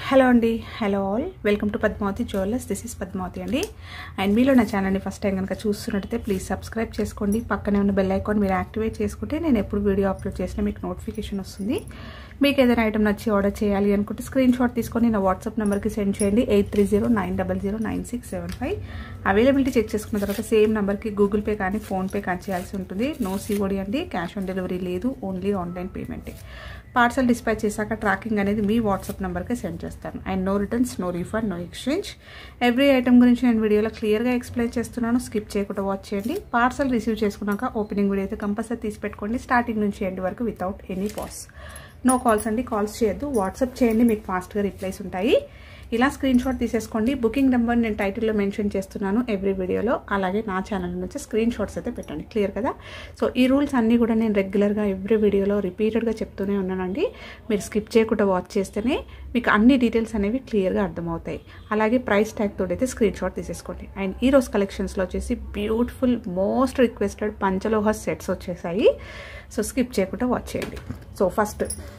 hello అండి hello all welcome to Padmavati jewellers this is Padmavati అండి and మీలో నా ఛానల్ని ఫస్ట్ టైం కనుక చూస్తున్నట్టయితే ప్లీజ్ సబ్స్క్రైబ్ చేసుకోండి పక్కనే ఉన్న బెల్ ఐకాన్ మీరు యాక్టివేట్ చేసుకుంటే నేను ఎప్పుడు వీడియో అప్లోడ్ చేసినా మీకు నోటిఫికేషన్ వస్తుంది మీకు ఏదైనా ఐటమ్ నచ్చి ఆర్డర్ చేయాలి అనుకుంటే స్క్రీన్ షాట్ తీసుకొని నా వాట్సాప్ నెంబర్కి సెండ్ చేయండి eight three zero nine double zero nine six seven five availability check చేసుకున్న తర్వాత సేమ్ నెంబర్కి గూగుల్ పే కానీ ఫోన్పే కానీ చేయాల్సి ఉంటుంది నో సిఓడి అండి క్యాష్ ఆన్ డెలివరీ లేదు ఓన్లీ ఆన్లైన్ పేమెంటే పార్సల్ డిస్పాచ్ చేశాక ట్రాకింగ్ అనేది మీ వాట్సాప్ నెంబర్కి సెండ్ చేస్తాను and no returns no refund no exchange every item గురించి నేను వీడియోలో క్లియర్గా ఎక్స్ప్లెయిన్ చేస్తున్నాను స్కిప్ చేయకుండా వాచ్ చేయండి పార్సల్ రిసీవ్ చేసుకున్నాక ఓపెనింగ్ వీడియో అయితే కంపల్సరీ తీసి పెట్టుకోండి స్టార్టింగ్ నుంచి ఎండ్ వరకు without any pause no calls అండి కాల్స్ చేయొద్దు వాట్సాప్ చేయండి మీకు ఫాస్ట్గా రిప్లైస్ ఉంటాయి ఇలా స్క్రీన్ షాట్ తీసేసుకోండి బుకింగ్ నెంబర్ నేను టైటిల్లో మెన్షన్ చేస్తున్నాను ఎవ్రీ వీడియోలో అలాగే నా ఛానల్ నుంచి స్క్రీన్ షాట్స్ అయితే పెట్టండి క్లియర్ కదా సో ఈ రూల్స్ అన్నీ కూడా నేను రెగ్యులర్గా ఎవ్రీ వీడియోలో రిపీటెడ్గా చెప్తూనే ఉన్నానండి మీరు స్కిప్ చేయకుండా వాచ్ చేస్తేనే మీకు అన్ని డీటెయిల్స్ అనేవి క్లియర్గా అర్థమవుతాయి అలాగే ప్రైస్ ట్యాగ్ తోటి అయితే స్క్రీన్ షాట్ తీసేసుకోండి అండ్ ఈ రోజు కలెక్షన్స్లో వచ్చేసి బ్యూటిఫుల్ మోస్ట్ రిక్వెస్టెడ్ పంచలోహ సెట్స్ వచ్చేసాయి సో స్కిప్ చేయకుండా వాచ్ చేయండి సో ఫస్ట్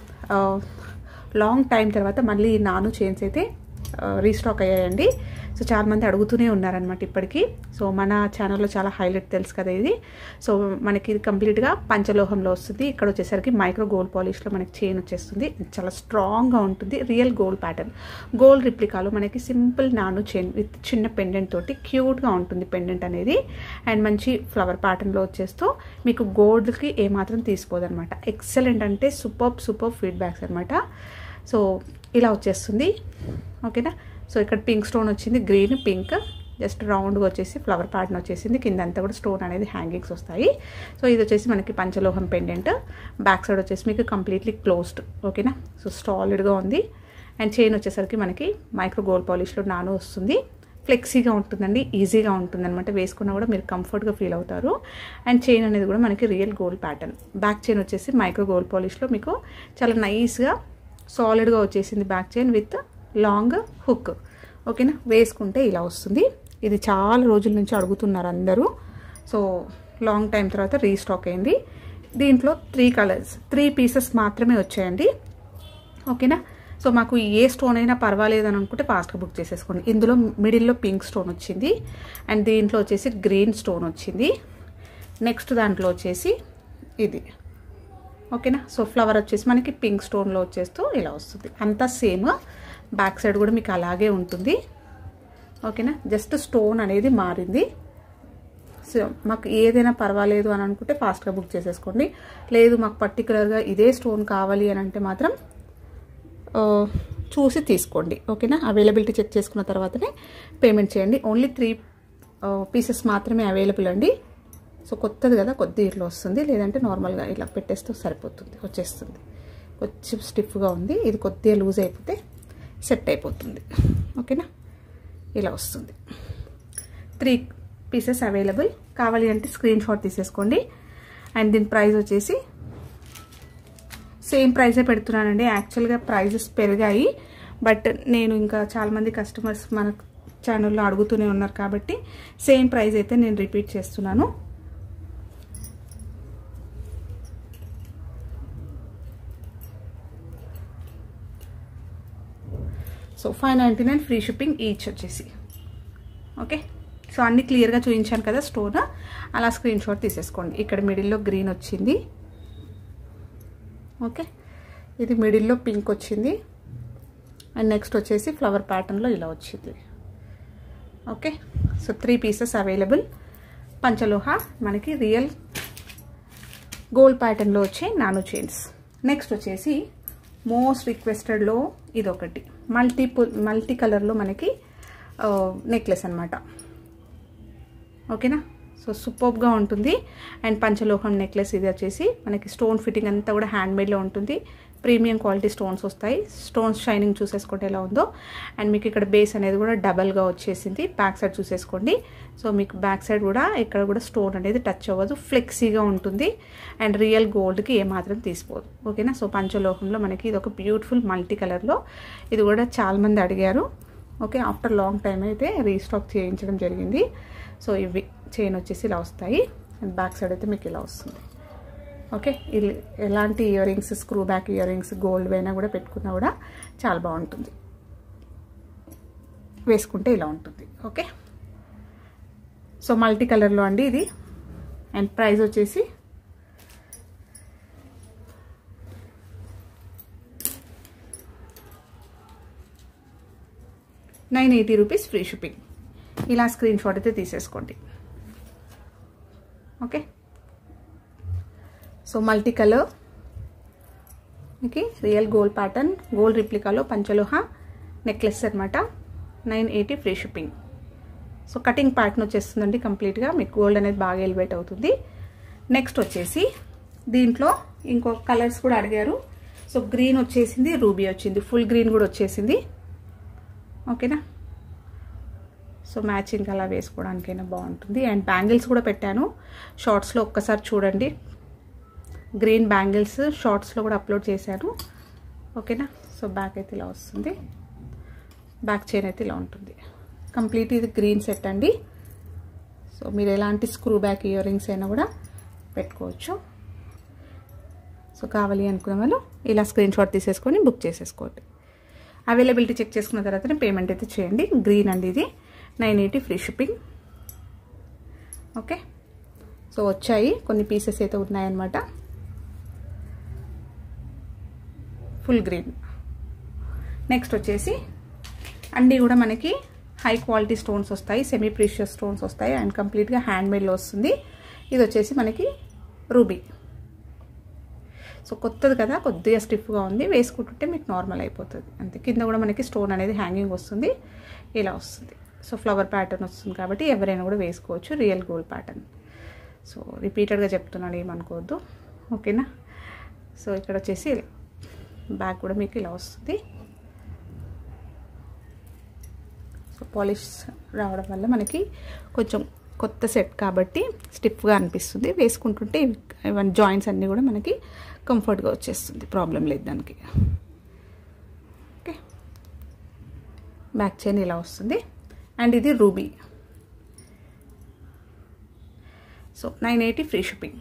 లాంగ్ టైం తర్వాత మళ్ళీ నాను చైన్స్ అయితే రీస్టాక్ అయ్యాయండి సో చాలామంది అడుగుతూనే ఉన్నారనమాట ఇప్పటికీ సో మన ఛానల్లో చాలా హైలైట్ తెలుసు కదా ఇది సో మనకి ఇది కంప్లీట్గా పంచలోహంలో వస్తుంది ఇక్కడ వచ్చేసరికి మైక్రో గోల్డ్ పాలిష్లో మనకి చైన్ వచ్చేస్తుంది చాలా స్ట్రాంగ్గా ఉంటుంది రియల్ గోల్డ్ ప్యాటర్న్ గోల్డ్ రిప్లికాలో మనకి సింపుల్ నాను చైన్ విత్ చిన్న పెండెంట్ తోటి క్యూట్గా ఉంటుంది పెండెంట్ అనేది అండ్ మంచి ఫ్లవర్ ప్యాటర్న్లో వచ్చేస్తూ మీకు గోల్డ్కి ఏమాత్రం తీసుకోదనమాట ఎక్సలెంట్ అంటే సూపర్ సూపర్ ఫీడ్బ్యాక్స్ అనమాట సో ఇలా వచ్చేస్తుంది ఓకేనా సో ఇక్కడ పింక్ స్టోన్ వచ్చింది గ్రీన్ పింక్ జస్ట్ రౌండ్గా వచ్చేసి ఫ్లవర్ ప్యాటర్న్ వచ్చేసింది కింద అంతా కూడా స్టోన్ అనేది హ్యాంగింగ్స్ వస్తాయి సో ఇది వచ్చేసి మనకి పంచలోహం పెండెంట్ బ్యాక్ సైడ్ వచ్చేసి మీకు కంప్లీట్లీ క్లోజ్డ్ ఓకేనా సో స్టాలిడ్గా ఉంది అండ్ చైన్ వచ్చేసరికి మనకి మైక్రో గోల్డ్ పాలిష్లో నాను వస్తుంది ఫ్లెక్సీగా ఉంటుందండి ఈజీగా ఉంటుంది అనమాట వేసుకున్నా కూడా మీరు కంఫర్ట్గా ఫీల్ అవుతారు అండ్ చైన్ అనేది కూడా మనకి real gold pattern back chain వచ్చేసి మైక్రో గోల్డ్ పాలిష్లో మీకు చాలా నైస్గా సాలిడ్గా వచ్చేసింది back chain with long hook ఓకేనా వేసుకుంటే ఇలా వస్తుంది ఇది చాలా రోజుల నుంచి అడుగుతున్నారు అందరూ సో లాంగ్ టైం తర్వాత రీస్టాక్ అయింది దీంట్లో త్రీ కలర్స్ త్రీ పీసెస్ మాత్రమే వచ్చాయండి ఓకేనా సో మాకు ఏ స్టోన్ అయినా పర్వాలేదు అని అనుకుంటే ఫాస్ట్గా బుక్ చేసేసుకోండి ఇందులో మిడిల్లో పింక్ స్టోన్ వచ్చింది అండ్ దీంట్లో వచ్చేసి గ్రీన్ స్టోన్ వచ్చింది నెక్స్ట్ దాంట్లో వచ్చేసి ఇది ఓకేనా సో ఫ్లవర్ వచ్చేసి మనకి పింక్ స్టోన్లో వచ్చేస్తూ ఇలా వస్తుంది అంతా సేమ్ బ్యాక్ సైడ్ కూడా మీకు అలాగే ఉంటుంది ఓకేనా జస్ట్ స్టోన్ అనేది మారింది సో మాకు ఏదైనా పర్వాలేదు అని అనుకుంటే ఫాస్ట్గా బుక్ చేసేసుకోండి లేదు మాకు పర్టికులర్గా ఇదే స్టోన్ కావాలి అని అంటే మాత్రం చూసి తీసుకోండి ఓకేనా అవైలబిలిటీ చెక్ చేసుకున్న తర్వాతనే పేమెంట్ చేయండి ఓన్లీ త్రీ పీసెస్ మాత్రమే అవైలబుల్ అండి సో కొత్తది కదా కొద్ది ఇట్లా వస్తుంది లేదంటే నార్మల్గా ఇలా పెట్టేస్తే సరిపోతుంది వచ్చేస్తుంది కొంచెం స్టిఫ్గా ఉంది ఇది కొద్దిగా లూజ్ అయిపోతే సెట్ అయిపోతుంది ఓకేనా ఇలా వస్తుంది త్రీ పీసెస్ అవైలబుల్ కావాలి అంటే స్క్రీన్ షాట్ తీసేసుకోండి అండ్ దీని ప్రైస్ వచ్చేసి సేమ్ ప్రైజే పెడుతున్నానండి యాక్చువల్గా ప్రైజెస్ పెరిగాయి బట్ నేను ఇంకా చాలామంది కస్టమర్స్ మన ఛానల్లో అడుగుతూనే ఉన్నారు కాబట్టి సేమ్ ప్రైస్ అయితే నేను రిపీట్ చేస్తున్నాను so five ninety nine free shipping each వచ్చేసి ఓకే సో అన్ని క్లియర్గా చూపించాను కదా స్టోన్ అలా స్క్రీన్ షాట్ తీసేసుకోండి ఇక్కడ మిడిల్లో గ్రీన్ వచ్చింది ఓకే ఇది మిడిల్లో పింక్ వచ్చింది అండ్ నెక్స్ట్ వచ్చేసి ఫ్లవర్ ప్యాటర్న్లో ఇలా వచ్చింది okay so three pieces available పంచలోహ మనకి రియల్ గోల్డ్ ప్యాటర్న్లో వచ్చే నానో చైన్స్ నెక్స్ట్ వచ్చేసి మోస్ట్ రిక్వెస్టెడ్లో ఇది ఒకటి మల్టీపుల్ మల్టీ కలర్లో మనకి నెక్లెస్ అనమాట ఓకేనా సో సూపర్గా ఉంటుంది అండ్ పంచలోహం నెక్లెస్ ఇది వచ్చేసి మనకి స్టోన్ ఫిట్టింగ్ అంతా కూడా హ్యాండ్మేడ్లో ఉంటుంది ప్రీమియం క్వాలిటీ స్టోన్స్ వస్తాయి స్టోన్స్ షైనింగ్ చూసేసుకుంటే ఎలా ఉందో అండ్ మీకు ఇక్కడ బేస్ అనేది కూడా డబల్గా వచ్చేసింది బ్యాక్ సైడ్ చూసేసుకోండి సో మీకు బ్యాక్ సైడ్ కూడా ఇక్కడ కూడా స్టోన్ అనేది టచ్ అవ్వదు ఫ్లెక్సీగా ఉంటుంది అండ్ రియల్ గోల్డ్కి ఏమాత్రం తీసిపోదు ఓకేనా సో పంచలోహంలో మనకి ఇది ఒక బ్యూటిఫుల్ మల్టీ కలర్లో ఇది కూడా చాలామంది అడిగారు ఓకే ఆఫ్టర్ లాంగ్ టైం అయితే రీస్టాక్ చేయించడం జరిగింది సో ఇవి చైన్ వచ్చేసి ఇలా వస్తాయి అండ్ బ్యాక్ సైడ్ అయితే మీకు ఇలా వస్తుంది ఓకే ఇది ఎలాంటి earrings screw back earrings gold అయినా కూడా పెట్టుకున్నా కూడా చాలా బాగుంటుంది వేసుకుంటే ఇలా ఉంటుంది ఓకే సో మల్టీ కలర్లో అండి ఇది అండ్ ప్రైస్ వచ్చేసి nine eighty rupees free shipping ఇలా స్క్రీన్ షాట్ అయితే తీసేసుకోండి ఓకే సో మల్టీ కలర్ మీకు రియల్ గోల్డ్ ప్యాటర్న్ గోల్డ్ రిప్లికాలో పంచలోహ నెక్లెస్ అనమాట nine eighty free shipping so cutting pattern వచ్చేస్తుందండి కంప్లీట్గా మీకు గోల్డ్ అనేది బాగా ఎలివేట్ అవుతుంది నెక్స్ట్ వచ్చేసి దీంట్లో ఇంకో కలర్స్ కూడా అడిగారు సో గ్రీన్ వచ్చేసింది రూబీ వచ్చింది ఫుల్ గ్రీన్ కూడా వచ్చేసింది ఓకేనా సో మ్యాచింగ్ అలా వేసుకోవడానికైనా బాగుంటుంది అండ్ బ్యాంగిల్స్ కూడా పెట్టాను షార్ట్స్లో ఒక్కసారి చూడండి గ్రీన్ బ్యాంగిల్స్ షార్ట్స్లో కూడా అప్లోడ్ చేశాను ఓకేనా సో బ్యాక్ అయితే ఇలా వస్తుంది బ్యాక్ చైన్ అయితే ఇలా ఉంటుంది కంప్లీట్ ఇది గ్రీన్ సెట్ అండి సో మీరు ఎలాంటి స్క్రూ బ్యాక్ ఇయర్ రింగ్స్ అయినా కూడా పెట్టుకోవచ్చు సో కావాలి అనుకునే వాళ్ళు ఇలా స్క్రీన్ షాట్ తీసేసుకొని బుక్ చేసేసుకోండి అవైలబిలిటీ చెక్ చేసుకున్న తర్వాతనే పేమెంట్ అయితే చేయండి గ్రీన్ అండి ఇది nine eighty free shipping okay so వచ్చాయి కొన్ని పీసెస్ అయితే ఉన్నాయన్నమాట ఫుల్ గ్రీన్ నెక్స్ట్ వచ్చేసి అన్నీ కూడా మనకి హై క్వాలిటీ స్టోన్స్ వస్తాయి సెమీ ప్రీషియస్ స్టోన్స్ వస్తాయి అండ్ కంప్లీట్గా హ్యాండ్ మేడ్లో వస్తుంది ఇది వచ్చేసి మనకి రూబీ సో కొత్తది కదా కొద్దిగా స్టిఫ్గా ఉంది వేసుకుంటుంటే మీకు నార్మల్ అయిపోతుంది అంతే కింద కూడా మనకి స్టోన్ అనేది హ్యాంగింగ్ వస్తుంది ఇలా వస్తుంది సో ఫ్లవర్ ప్యాటర్న్ వస్తుంది కాబట్టి ఎవరైనా కూడా వేసుకోవచ్చు రియల్ గోల్డ్ ప్యాటర్న్ సో రిపీటెడ్గా చెప్తున్నాను ఏమనుకోవద్దు ఓకేనా సో ఇక్కడ వచ్చేసి బ్యాక్ కూడా మీకు ఇలా వస్తుంది సో పాలిష్ రావడం వల్ల మనకి కొంచెం కొత్త సెట్ కాబట్టి స్టిఫ్గా అనిపిస్తుంది వేసుకుంటుంటే ఇవన్నీ జాయింట్స్ అన్నీ కూడా మనకి కంఫర్ట్గా వచ్చేస్తుంది ప్రాబ్లం లేదు దానికి ఓకే బ్యాక్ చైన్ ఇలా వస్తుంది అండ్ ఇది ruby so nine eighty free shipping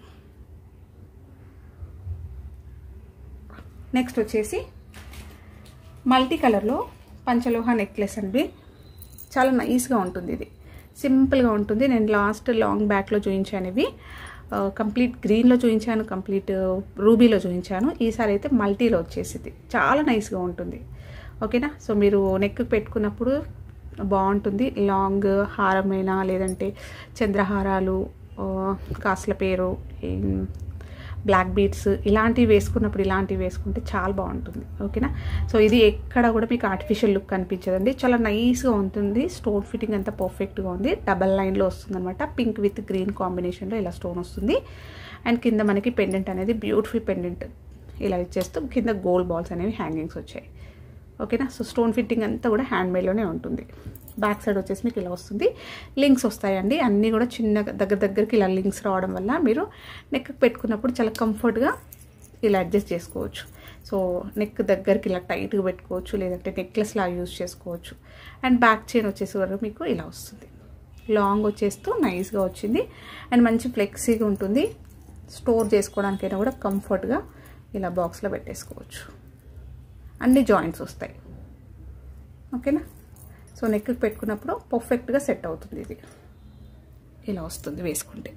next వచ్చేసి మల్టీ కలర్లో పంచలోహ నెక్లెస్ అండి చాలా నైస్గా ఉంటుంది ఇది సింపుల్గా ఉంటుంది నేను లాస్ట్ లాంగ్ బ్యాక్లో చూపించాను ఇవి కంప్లీట్ గ్రీన్లో చూపించాను కంప్లీట్ రూబీలో చూపించాను ఈసారి అయితే మల్టీలో వచ్చేసింది చాలా నైస్గా ఉంటుంది ఓకేనా సో మీరు నెక్ పెట్టుకున్నప్పుడు బాగుంటుంది లాంగ్ హారమైనా లేదంటే చంద్రహారాలు కాసుల పేరు బ్లాక్ బీడ్స్ ఇలాంటివి వేసుకున్నప్పుడు ఇలాంటివి వేసుకుంటే చాలా బాగుంటుంది ఓకేనా సో ఇది ఎక్కడ కూడా మీకు ఆర్టిఫిషియల్ లుక్ కనిపించదండి చాలా నైస్గా ఉంటుంది స్టోన్ ఫిట్టింగ్ అంతా పర్ఫెక్ట్గా ఉంది డబల్ లైన్లో వస్తుంది అనమాట పింక్ విత్ గ్రీన్ కాంబినేషన్లో ఇలా స్టోన్ వస్తుంది అండ్ కింద మనకి పెండెంట్ అనేది బ్యూటిఫుల్ పెండెంట్ ఇలా ఇచ్చేస్తూ కింద గోల్డ్ బాల్స్ అనేవి హ్యాంగింగ్స్ వచ్చాయి ఓకేనా సో స్టోన్ ఫిట్టింగ్ అంతా కూడా హ్యాండ్ మేడ్లోనే ఉంటుంది బ్యాక్ సైడ్ వచ్చేసి మీకు ఇలా వస్తుంది లింక్స్ వస్తాయండి అన్నీ కూడా చిన్న దగ్గర దగ్గరికి ఇలా లింక్స్ రావడం వల్ల మీరు నెక్ పెట్టుకున్నప్పుడు చాలా కంఫర్ట్గా ఇలా అడ్జస్ట్ చేసుకోవచ్చు సో నెక్ దగ్గరికి ఇలా టైట్గా పెట్టుకోవచ్చు లేదంటే నెక్లెస్ లాగా యూజ్ చేసుకోవచ్చు అండ్ బ్యాక్ చైన్ వచ్చేసి వరకు మీకు ఇలా వస్తుంది లాంగ్ వచ్చేస్తూ నైస్గా వచ్చింది అండ్ మంచి ఫ్లెక్సీగా ఉంటుంది స్టోర్ చేసుకోవడానికైనా కూడా కంఫర్ట్గా ఇలా బాక్స్లో పెట్టేసుకోవచ్చు అన్ని జాయింట్స్ వస్తాయి ఓకేనా సో నెక్ పెట్టుకున్నప్పుడు పర్ఫెక్ట్గా సెట్ అవుతుంది ఇది ఇలా వస్తుంది వేసుకుంటే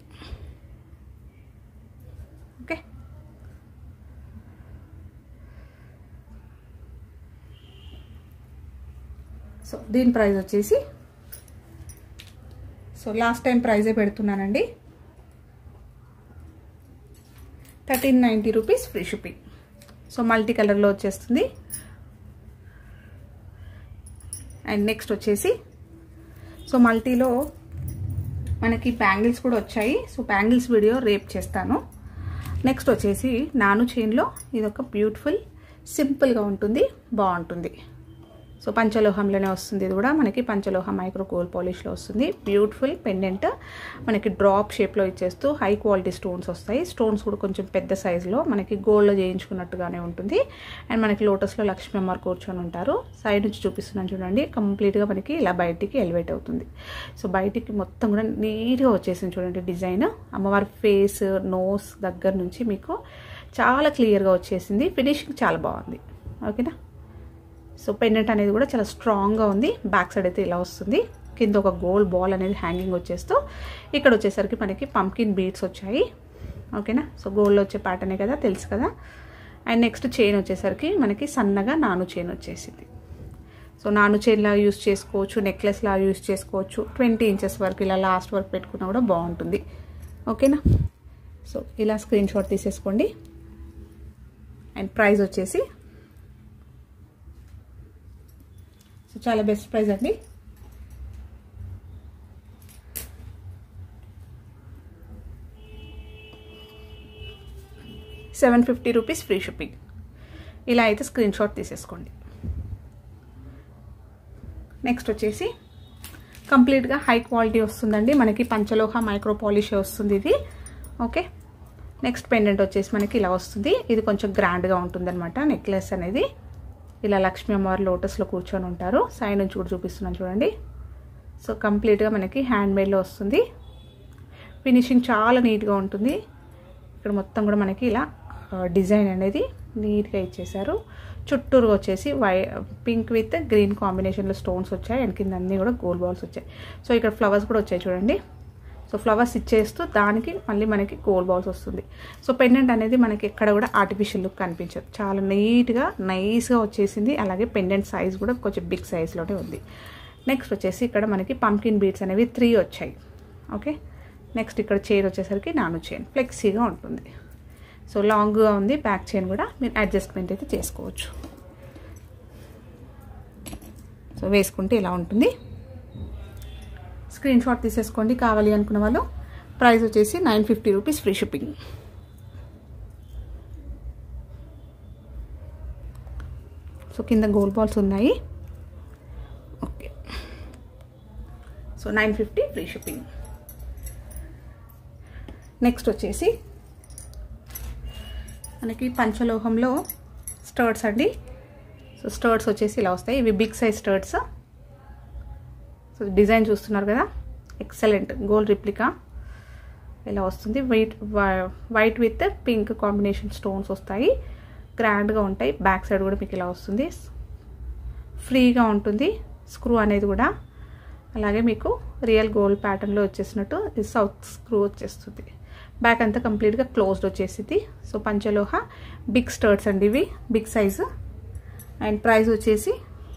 ఓకే సో దీని ప్రైస్ వచ్చేసి సో లాస్ట్ టైం ప్రైజే పెడుతున్నానండి thirteen ninety rupees free shipping so multi కలర్లో వచ్చేస్తుంది అండ్ నెక్స్ట్ వచ్చేసి సో మల్టీలో మనకి బ్యాంగిల్స్ కూడా వచ్చాయి సో బ్యాంగిల్స్ వీడియో రేపు చేస్తాను నెక్స్ట్ వచ్చేసి నాను చైన్లో ఇది ఒక బ్యూటిఫుల్ సింపుల్గా ఉంటుంది బాగుంటుంది సో పంచలోహంలోనే వస్తుంది ఇది కూడా మనకి పంచలోహ మైక్రో గోల్డ్ పాలిష్లో వస్తుంది బ్యూటిఫుల్ పెండెంట్ మనకి డ్రాప్ షేప్లో ఇచ్చేస్తూ హై క్వాలిటీ స్టోన్స్ వస్తాయి స్టోన్స్ కూడా కొంచెం పెద్ద సైజులో మనకి గోల్డ్లో చేయించుకున్నట్టుగానే ఉంటుంది అండ్ మనకి లోటస్లో లక్ష్మీ అమ్మారు కూర్చొని ఉంటారు సైడ్ నుంచి చూపిస్తున్నాను చూడండి కంప్లీట్గా మనకి ఇలా బయటికి ఎలివేట్ అవుతుంది సో బయటికి మొత్తం కూడా నీట్గా వచ్చేసింది చూడండి డిజైన్ అమ్మవారి ఫేస్ నోస్ దగ్గర నుంచి మీకు చాలా క్లియర్గా వచ్చేసింది ఫినిషింగ్ చాలా బాగుంది ఓకేనా సో పెండెంట్ అనేది కూడా చాలా స్ట్రాంగ్గా ఉంది బ్యాక్ సైడ్ అయితే ఇలా వస్తుంది కింద ఒక గోల్డ్ బాల్ అనేది హ్యాంగింగ్ వచ్చేస్తూ ఇక్కడ వచ్చేసరికి మనకి పంకిన్ బీడ్స్ వచ్చాయి ఓకేనా సో గోల్డ్ వచ్చే ప్యాటర్నే కదా తెలుసు కదా అండ్ నెక్స్ట్ చైన్ వచ్చేసరికి మనకి సన్నగా నాను చైన్ వచ్చేసింది సో నాను చైన్లా యూస్ చేసుకోవచ్చు నెక్లెస్లా యూస్ చేసుకోవచ్చు ట్వంటీ ఇంచెస్ వరకు ఇలా లాస్ట్ వరకు పెట్టుకున్నా కూడా బాగుంటుంది ఓకేనా సో ఇలా స్క్రీన్ షాట్ తీసేసుకోండి అండ్ ప్రైస్ వచ్చేసి సో చాలా బెస్ట్ ప్రైస్ అండి seven fifty rupees free shipping ఇలా అయితే స్క్రీన్ షాట్ తీసేసుకోండి నెక్స్ట్ వచ్చేసి కంప్లీట్గా హై క్వాలిటీ వస్తుందండి మనకి పంచలోహ మైక్రో పాలిష్ వస్తుంది ఇది ఓకే నెక్స్ట్ పెండెంట్ వచ్చేసి మనకి ఇలా వస్తుంది ఇది కొంచెం గ్రాండ్గా ఉంటుందన్నమాట నెక్లెస్ అనేది ఇలా లక్ష్మీ అమ్మవారు లోటస్లో కూర్చొని ఉంటారు సైడ్ నుంచి కూడా చూపిస్తున్నాను చూడండి సో కంప్లీట్గా మనకి హ్యాండ్ మేడ్లో వస్తుంది ఫినిషింగ్ చాలా నీట్గా ఉంటుంది ఇక్కడ మొత్తం కూడా మనకి ఇలా డిజైన్ అనేది నీట్గా ఇచ్చేసారు చుట్టూరు వచ్చేసి వై పింక్ విత్ గ్రీన్ కాంబినేషన్లో స్టోన్స్ వచ్చాయి అండ్ కింద అన్నీ కూడా గోల్డ్ బాల్స్ వచ్చాయి సో ఇక్కడ ఫ్లవర్స్ కూడా వచ్చాయి చూడండి సో ఫ్లవర్స్ ఇచ్చేస్తూ దానికి మళ్ళీ మనకి గోల్డ్ బాల్స్ వస్తుంది సో పెండెంట్ అనేది మనకి ఎక్కడ కూడా ఆర్టిఫిషియల్ లుక్ కనిపించదు చాలా నీట్గా నైస్గా వచ్చేసింది అలాగే పెండెంట్ సైజ్ కూడా కొంచెం బిగ్ సైజ్లోనే ఉంది నెక్స్ట్ వచ్చేసి ఇక్కడ మనకి పంకిన్ బీడ్స్ అనేవి త్రీ వచ్చాయి ఓకే నెక్స్ట్ ఇక్కడ చైన్ వచ్చేసరికి నాను చైన్ ఫ్లెక్సీగా ఉంటుంది సో లాంగ్గా ఉంది బ్యాక్ చైన్ కూడా మీరు అడ్జస్ట్మెంట్ అయితే చేసుకోవచ్చు సో వేసుకుంటే ఇలా ఉంటుంది స్క్రీన్ షాట్ తీసేసుకోండి కావాలి అనుకున్న వాళ్ళు ప్రైస్ వచ్చేసి nine fifty rupees free shipping so కింద గోల్డ్ బాల్స్ ఉన్నాయి okay so nine fifty free shipping next వచ్చేసి మనకి పంచలోహంలో స్టర్ట్స్ అండి సో స్టర్ట్స్ వచ్చేసి ఇలా వస్తాయి ఇవి big size studs so design చూస్తున్నారు కదా ఎక్సలెంట్ గోల్డ్ రిప్లికా ఇలా వస్తుంది white white with pink combination stones వస్తాయి గ్రాండ్గా ఉంటాయి బ్యాక్ సైడ్ కూడా మీకు ఇలా వస్తుంది ఫ్రీగా ఉంటుంది స్క్రూ అనేది కూడా అలాగే మీకు రియల్ గోల్డ్ ప్యాటర్న్లో వచ్చేసినట్టు ఇది సౌత్ స్క్రూ వచ్చేస్తుంది బ్యాక్ అంతా కంప్లీట్గా క్లోజ్డ్ వచ్చేసింది సో పంచలోహ బిగ్ స్టర్ట్స్ అండి ఇవి బిగ్ సైజు అండ్ ప్రైస్ వచ్చేసి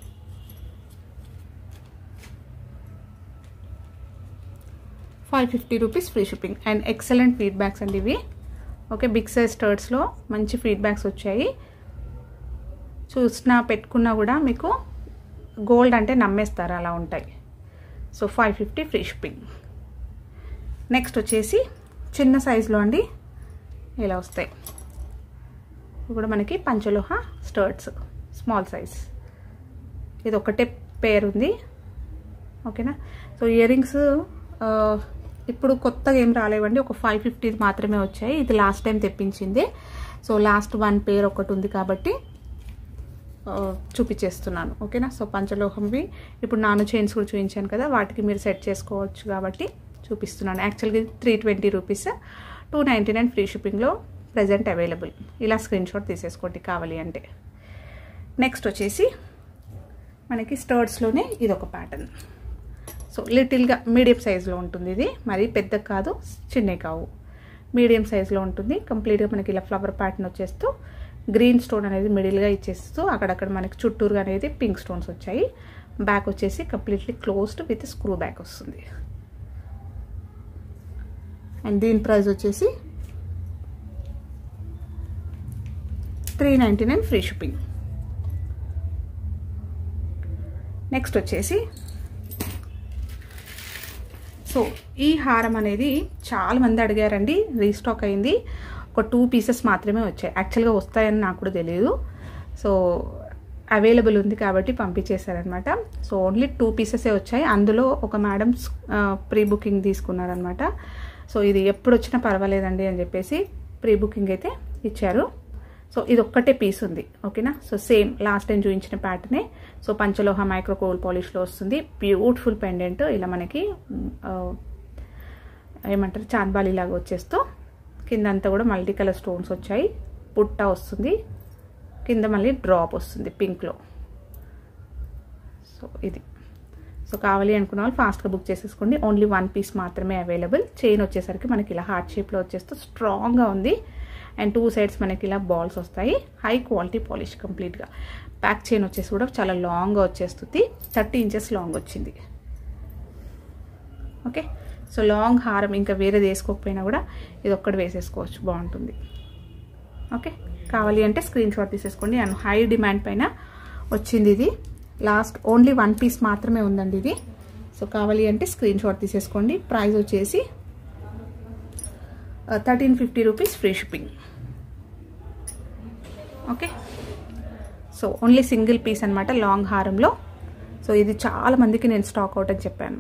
five fifty rupees free shipping and excellent feedbacks అండి ఇవి ఓకే బిగ్ సైజ్ స్టర్ట్స్లో మంచి ఫీడ్బ్యాక్స్ వచ్చాయి చూసినా పెట్టుకున్నా కూడా మీకు గోల్డ్ అంటే నమ్మేస్తారు అలా ఉంటాయి so five fifty free shipping next వచ్చేసి చిన్న సైజులో అండి ఇలా వస్తాయి ఇప్పుడు మనకి పంచలోహ స్టర్ట్స్ స్మాల్ సైజ్ ఇది ఒకటే పేర్ ఉంది ఓకేనా సో ఇయర్ రింగ్స్ ఇప్పుడు కొత్తగా ఏం రాలేవండి ఒక ఫైవ్ ఫిఫ్టీ మాత్రమే వచ్చాయి ఇది లాస్ట్ టైం తెప్పించింది సో లాస్ట్ వన్ పేర్ ఒకటి ఉంది కాబట్టి చూపించేస్తున్నాను ఓకేనా సో పంచలోహంవి ఇప్పుడు నాను చైన్స్ కూడా చూపించాను కదా వాటికి మీరు సెట్ చేసుకోవచ్చు కాబట్టి చూపిస్తున్నాను యాక్చువల్గా ఇది three twenty rupees two ninety nine free షిప్పింగ్లో ప్రజెంట్ అవైలబుల్ ఇలా స్క్రీన్ షాట్ తీసేసుకోండి కావాలి అంటే నెక్స్ట్ వచ్చేసి మనకి స్టర్ట్స్లోనే ఇది ఒక ప్యాటర్న్ సో లిటిల్గా మీడియం సైజులో ఉంటుంది ఇది మరి పెద్ద కాదు చిన్న కావు మీడియం సైజులో ఉంటుంది కంప్లీట్గా మనకి ఇలా ఫ్లవర్ ప్యాటర్న్ వచ్చేస్తూ గ్రీన్ స్టోన్ అనేది మిడిల్గా ఇచ్చేస్తూ అక్కడక్కడ మనకి చుట్టూరుగా అనేది పింక్ స్టోన్స్ వచ్చాయి బ్యాక్ వచ్చేసి completely closed with screw back వస్తుంది అండ్ దీని ప్రైస్ వచ్చేసి three ninety nine free shipping next వచ్చేసి సో ఈ హారం అనేది చాలా మంది అడిగారండి రీస్టాక్ అయింది ఒక టూ పీసెస్ మాత్రమే వచ్చాయి యాక్చువల్గా వస్తాయని నాకు కూడా తెలియదు సో అవైలబుల్ ఉంది కాబట్టి పంపించేశారనమాట సో ఓన్లీ టూ పీసెసే వచ్చాయి అందులో ఒక మేడం ప్రీ బుకింగ్ తీసుకున్నారనమాట సో ఇది ఎప్పుడు వచ్చినా పర్వాలేదండి అని చెప్పేసి ప్రీ బుకింగ్ అయితే ఇచ్చారు సో ఇది ఒక్కటే పీస్ ఉంది ఓకేనా సో సేమ్ లాస్ట్ టైం చూపించిన ప్యాటర్నే సో పంచలోహ మైక్రో కోల్ పాలిష్లో వస్తుంది బ్యూటిఫుల్ పెండెంట్ ఇలా మనకి ఏమంటారు చాన్బాలి లాగా వచ్చేస్తూ కింద అంతా కూడా మల్టీ కలర్ స్టోన్స్ వచ్చాయి పుట్ట వస్తుంది కింద మళ్ళీ డ్రాప్ వస్తుంది పింక్లో సో ఇది సో కావాలి అనుకున్న వాళ్ళు ఫాస్ట్గా బుక్ చేసేసుకోండి ఓన్లీ వన్ పీస్ మాత్రమే అవైలబుల్ చైన్ వచ్చేసరికి మనకి ఇలా హార్ట్ షేప్లో వచ్చేస్తూ స్ట్రాంగ్గా ఉంది అండ్ టూ సైడ్స్ మనకి ఇలా బాల్స్ వస్తాయి హై క్వాలిటీ పాలిష్ కంప్లీట్గా బ్యాక్ చైన్ వచ్చేసి కూడా చాలా లాంగ్గా వచ్చేస్తుంది థర్టీ ఇంచెస్ లాంగ్ వచ్చింది ఓకే సో లాంగ్ హారం ఇంకా వేరేది వేసుకోకపోయినా కూడా ఇది ఒక్కటి వేసేసుకోవచ్చు బాగుంటుంది ఓకే కావాలి అంటే స్క్రీన్ షాట్ తీసేసుకోండి అండ్ హై డిమాండ్ పైన వచ్చింది ఇది లాస్ట్ ఓన్లీ వన్ పీస్ మాత్రమే ఉందండి ఇది సో కావాలి అంటే స్క్రీన్ షాట్ తీసేసుకోండి ప్రైస్ వచ్చేసి thirteen fifty rupees free shipping okay so only single piece అనమాట లాంగ్ హారంలో సో ఇది చాలా మందికి నేను స్టాక్ అవుట్ అని చెప్పాను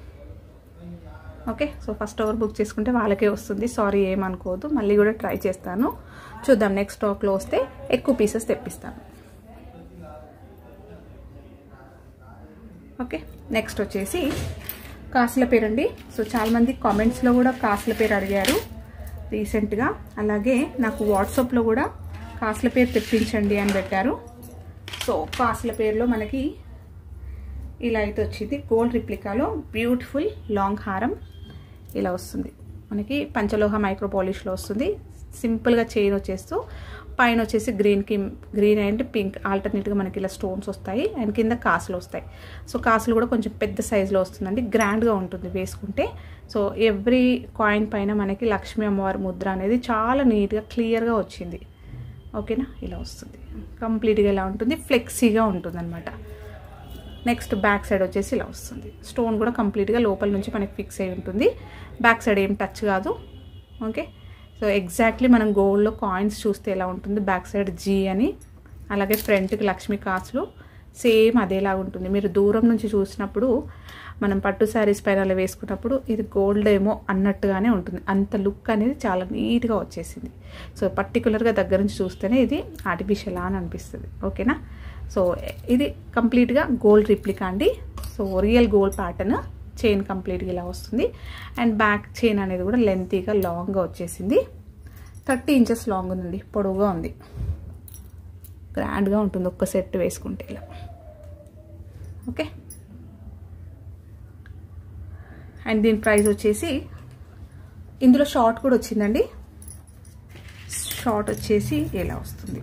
okay so first over book చేసుకుంటే వాళ్ళకే వస్తుంది సారీ ఏమనుకోవద్దు మళ్ళీ కూడా ట్రై చేస్తాను చూద్దాం నెక్స్ట్ స్టాక్లో వస్తే ఎక్కువ పీసెస్ తెప్పిస్తాను ఓకే నెక్స్ట్ వచ్చేసి కాసుల పేరు అండి సో చాలామంది కామెంట్స్లో కూడా కాసుల పేరు అడిగారు రీసెంట్గా అలాగే నాకు వాట్సాప్లో కూడా కాసుల పేరు తెప్పించండి అని పెట్టారు సో కాసుల పేరులో మనకి ఇలా అయితే వచ్చింది గోల్డ్ రిప్లికాలో బ్యూటిఫుల్ లాంగ్ హారం ఇలా వస్తుంది మనకి పంచలోహ మైక్రో పాలిష్లో వస్తుంది సింపుల్గా చైన్ వచ్చేస్తూ పైన వచ్చేసి గ్రీన్కి గ్రీన్ అండ్ పింక్ ఆల్టర్నేట్గా మనకి ఇలా స్టోన్స్ వస్తాయి అండ్ కింద కాసులు వస్తాయి సో కాసులు కూడా కొంచెం పెద్ద సైజులో వస్తుందండి గ్రాండ్గా ఉంటుంది వేసుకుంటే సో ఎవ్రీ కాయిన్ పైన మనకి లక్ష్మీ అమ్మవారి ముద్ర అనేది చాలా నీట్గా క్లియర్గా వచ్చింది ఓకేనా ఇలా వస్తుంది కంప్లీట్గా ఇలా ఉంటుంది ఫ్లెక్సీగా ఉంటుంది అనమాట నెక్స్ట్ బ్యాక్ సైడ్ వచ్చేసి ఇలా వస్తుంది స్టోన్ కూడా కంప్లీట్గా లోపల నుంచి మనకి ఫిక్స్ అయి ఉంటుంది బ్యాక్ సైడ్ ఏం టచ్ కాదు ఓకే సో ఎగ్జాక్ట్లీ మనం గోల్డ్లో కాయిన్స్ చూస్తే ఎలా ఉంటుంది బ్యాక్ సైడ్ జీ అని అలాగే ఫ్రంట్కి లక్ష్మీ కాసులు సేమ్ అదేలాగా ఉంటుంది మీరు దూరం నుంచి చూసినప్పుడు మనం పట్టు శారీస్ పైన అలా వేసుకున్నప్పుడు ఇది గోల్డ్ ఏమో అన్నట్టుగానే ఉంటుంది అంత లుక్ అనేది చాలా నీట్గా వచ్చేసింది సో పర్టికులర్గా దగ్గర నుంచి చూస్తేనే ఇది ఆర్టిఫిషియల్ అని అనిపిస్తుంది ఓకేనా సో ఇది కంప్లీట్గా గోల్డ్ రిప్లికా అండి so real gold pattern chain కంప్లీట్గా ఇలా వస్తుంది అండ్ బ్యాక్ చైన్ అనేది కూడా లెంతీగా లాంగ్గా వచ్చేసింది థర్టీ ఇంచెస్ లాంగ్ ఉందండి పొడవుగా ఉంది గ్రాండ్గా ఉంటుంది ఒక్క సెట్ వేసుకుంటే ఇలా ఓకే అండ్ దీని ప్రైస్ వచ్చేసి ఇందులో షార్ట్ కూడా వచ్చిందండి షార్ట్ వచ్చేసి ఇలా వస్తుంది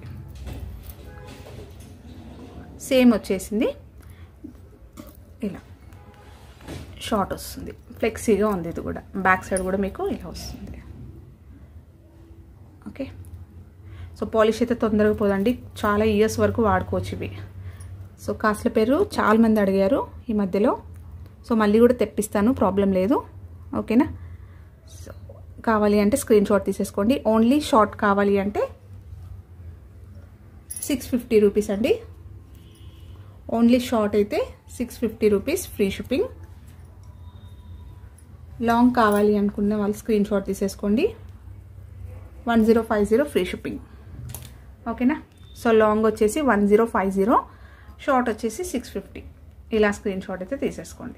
సేమ్ వచ్చేసింది ఇలా షార్ట్ వస్తుంది ఫ్లెక్సీగా ఉంది ఇది కూడా బ్యాక్ సైడ్ కూడా మీకు ఇలా వస్తుంది ఓకే సో పాలిష్ అయితే తొందరగా పోదండి చాలా ఇయర్స్ వరకు వాడుకోవచ్చు ఇవి సో కాస్ట్ల పేరు చాలా మంది అడిగారు ఈ మధ్యలో సో మళ్ళీ కూడా తెప్పిస్తాను ప్రాబ్లం లేదు ఓకేనా సో కావాలి అంటే స్క్రీన్ షాట్ తీసేసుకోండి ఓన్లీ షార్ట్ కావాలి అంటే సిక్స్ ఫిఫ్టీ రూపీస్ అండి ఓన్లీ షార్ట్ అయితే six fifty rupees free shipping long కావాలి అనుకున్న వాళ్ళు స్క్రీన్ షాట్ తీసేసుకోండి one zero five zero free shipping ఓకేనా సో లాంగ్ వచ్చేసి one zero five zero short వచ్చేసి సిక్స్ ఫిఫ్టీ ఇలా స్క్రీన్ షాట్ అయితే తీసేసుకోండి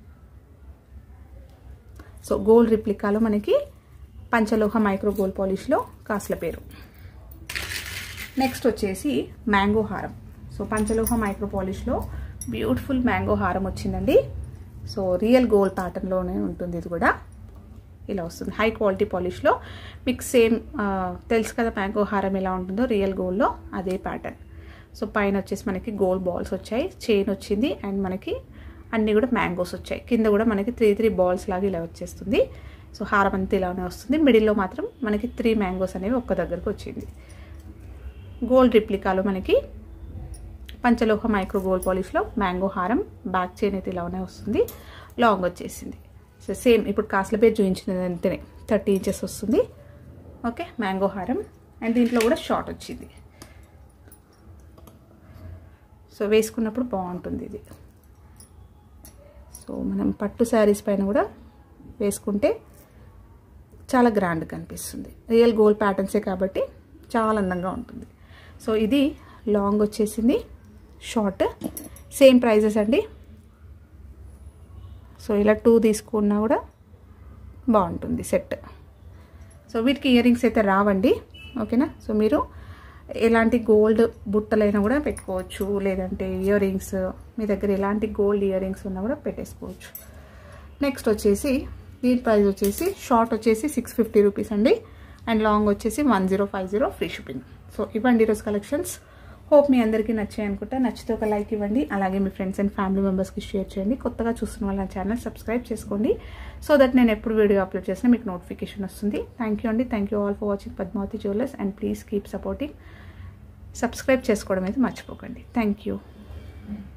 సో గోల్డ్ రిప్లికాలో మనకి పంచలోహ మైక్రో గోల్డ్ పాలిష్లో కాస్ల పేరు నెక్స్ట్ వచ్చేసి మ్యాంగో హారం సో పంచలోహ మైక్రో పాలిష్లో బ్యూటిఫుల్ మ్యాంగో హారం వచ్చిందండి సో రియల్ గోల్డ్ ప్యాటర్న్లోనే ఉంటుంది ఇది కూడా ఇలా వస్తుంది హై క్వాలిటీ పాలిష్లో మీకు సేమ్ తెలుసు కదా మ్యాంగో హారం ఎలా ఉంటుందో రియల్ గోల్డ్లో అదే ప్యాటర్న్ సో పైన వచ్చేసి మనకి గోల్డ్ బాల్స్ వచ్చాయి చైన్ వచ్చింది అండ్ మనకి అన్నీ కూడా మ్యాంగోస్ వచ్చాయి కింద కూడా మనకి త్రీ త్రీ బాల్స్ లాగా ఇలా వచ్చేస్తుంది సో హారం అంతా ఇలానే వస్తుంది మిడిల్లో మాత్రం మనకి త్రీ మ్యాంగోస్ అనేవి ఒక్క దగ్గరకు వచ్చింది గోల్డ్ రిప్లికాలో మనకి పంచలోహ మైక్రో గోల్డ్ పాలిష్లో మ్యాంగో హారం బ్యాక్ చైన్ అయితే ఇలానే వస్తుంది లాంగ్ వచ్చేసింది సో సేమ్ ఇప్పుడు కాస్ట్ల పేరు చూపించింది అంతేనే థర్టీ ఇంచెస్ వస్తుంది ఓకే మ్యాంగో హారం అండ్ దీంట్లో కూడా షార్ట్ వచ్చింది సో వేసుకున్నప్పుడు బాగుంటుంది ఇది సో మనం పట్టు శారీస్ పైన కూడా వేసుకుంటే చాలా గ్రాండ్ కనిపిస్తుంది రియల్ గోల్డ్ ప్యాటర్న్సే కాబట్టి చాలా అందంగా ఉంటుంది సో ఇది లాంగ్ వచ్చేసింది షార్ట్ సేమ్ ప్రైజెస్ అండి సో ఇలా టూ తీసుకున్నా కూడా బాగుంటుంది సెట్ సో వీటికి ఇయర్ రింగ్స్ అయితే రావండి ఓకేనా సో మీరు ఎలాంటి గోల్డ్ బుట్టలైనా కూడా పెట్టుకోవచ్చు లేదంటే ఇయర్ రింగ్స్ మీ దగ్గర ఎలాంటి గోల్డ్ ఇయర్ రింగ్స్ ఉన్నా కూడా పెట్టేసుకోవచ్చు నెక్స్ట్ వచ్చేసి దీని ప్రైస్ వచ్చేసి షార్ట్ వచ్చేసి సిక్స్ ఫిఫ్టీ రూపీస్ అండి అండ్ లాంగ్ వచ్చేసి one zero five zero free shipping so ఇవ్వండి ఈరోజు కలెక్షన్స్ హోప్ మీ అందరికీ నచ్చాయి అనుకుంటా నచ్చితే ఒక లైక్ ఇవ్వండి అలాగే మీ ఫ్రెండ్స్ అండ్ ఫ్యామిలీ మెంబర్స్కి షేర్ చేయండి కొత్తగా చూస్తున్న వాళ్ళ ఛానల్ సబ్స్క్రైబ్ చేసుకోండి సో దట్ నేను ఎప్పుడు వీడియో అప్లోడ్ చేసినా మీకు నోటిఫికేషన్ వస్తుంది థ్యాంక్ యూ అండి thank you all for watching Padmavathi jewellers and please keep supporting subscribe చేసుకోవడం అయితే మర్చిపోకండి థ్యాంక్ యూ